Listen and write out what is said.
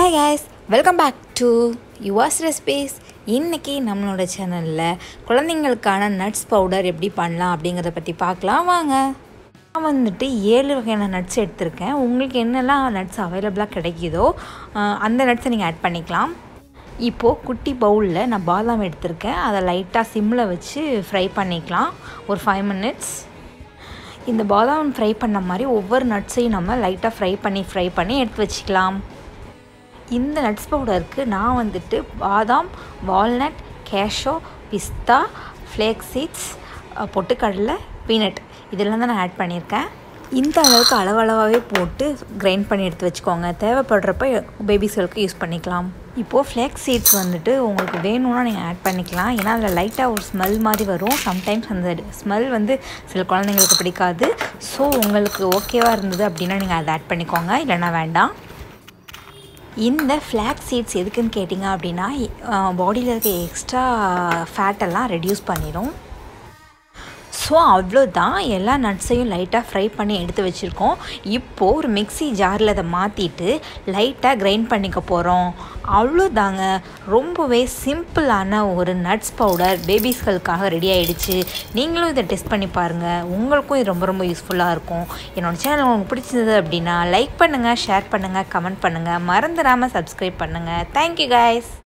hi guys welcome back to Yuva's recipes இன்றைக்கி நம்மளோட சேனலில் குழந்தைங்களுக்கான நட்ஸ் பவுடர் எப்படி பண்ணலாம் அப்படிங்கிறத பற்றி பார்க்கலாம் வாங்க நான் வந்துட்டு ஏழு வகையான நட்ஸ் எடுத்திருக்கேன் உங்களுக்கு என்னெல்லாம் நட்ஸ் அவைலபிளாக கிடைக்குதோ அஹ், அந்த நட்ஸை நீங்கள் ஆட் பண்ணிக்கலாம் இப்போது குட்டி பவுலில் நான் பாதாம் எடுத்திருக்கேன் அதை லைட்டாக சிம்மில் வச்சு ஃப்ரை பண்ணிக்கலாம் ஒரு ஃபைவ் மினிட்ஸ் இந்த பாதாம் ஃப்ரை பண்ண மாதிரி ஒவ்வொரு நட்ஸையும் நம்ம லைட்டாக ஃப்ரை பண்ணி ஃப்ரை பண்ணி எடுத்து வச்சுக்கலாம் இந்த நட்ஸ் பவுடருக்கு நான் வந்துட்டு பாதாம் வால்நட் கேஷோ பிஸ்தா ஃப்ளேக் சீட்ஸ் பொட்டுக்கடலை பீனட் இதெல்லாம் தான் நான் ஆட் பண்ணியிருக்கேன் இந்த அளவுக்கு அளவளவாகவே போட்டு கிரைண்ட் பண்ணி எடுத்து வச்சுக்கோங்க தேவைப்படுறப்ப பேபிஸ்களுக்கு யூஸ் பண்ணிக்கலாம் இப்போது ஃப்ளேக் சீட்ஸ் வந்துட்டு உங்களுக்கு வேணும்னா நீங்கள் ஆட் பண்ணிக்கலாம் ஏன்னா அதில் லைட்டாக ஒரு ஸ்மெல் மாதிரி வரும் சம்டைம்ஸ் அந்த ஸ்மெல் வந்து சில குழந்தைங்களுக்கு பிடிக்காது ஸோ உங்களுக்கு ஓகேவாக இருந்தது அப்படின்னா நீங்கள் அதை ஆட் பண்ணிக்கோங்க இல்லைன்னா வேண்டாம் இந்த ஃப்ளாக் சீட்ஸ் எதுக்குன்னு கேட்டிங்க அப்படின்னா பாடியில் இருக்க எக்ஸ்ட்ரா ஃபேட்டெல்லாம் ரெடியூஸ் பண்ணிடும் ஸோ அவ்வளோதான் எல்லா நட்ஸையும் லைட்டாக ஃப்ரை பண்ணி எடுத்து வச்சுருக்கோம் இப்போது ஒரு மிக்ஸி ஜாரில் அதை மாற்றிட்டு லைட்டாக கிரைண்ட் பண்ணிக்க போகிறோம் அவ்வளோதாங்க ரொம்பவே சிம்பிளான ஒரு நட்ஸ் பவுடர் பேபிஸ்களுக்காக ரெடி ஆகிடுச்சு நீங்களும் இதை டெஸ்ட் பண்ணி பாருங்கள் உங்களுக்கும் இது ரொம்ப ரொம்ப யூஸ்ஃபுல்லாக இருக்கும் என்னோடய சேனல் உங்களுக்கு பிடிச்சது அப்படின்னா லைக் பண்ணுங்கள் ஷேர் பண்ணுங்கள் கமெண்ட் பண்ணுங்கள் மறந்துடாமல் சப்ஸ்கிரைப் பண்ணுங்கள் தேங்க்யூ guys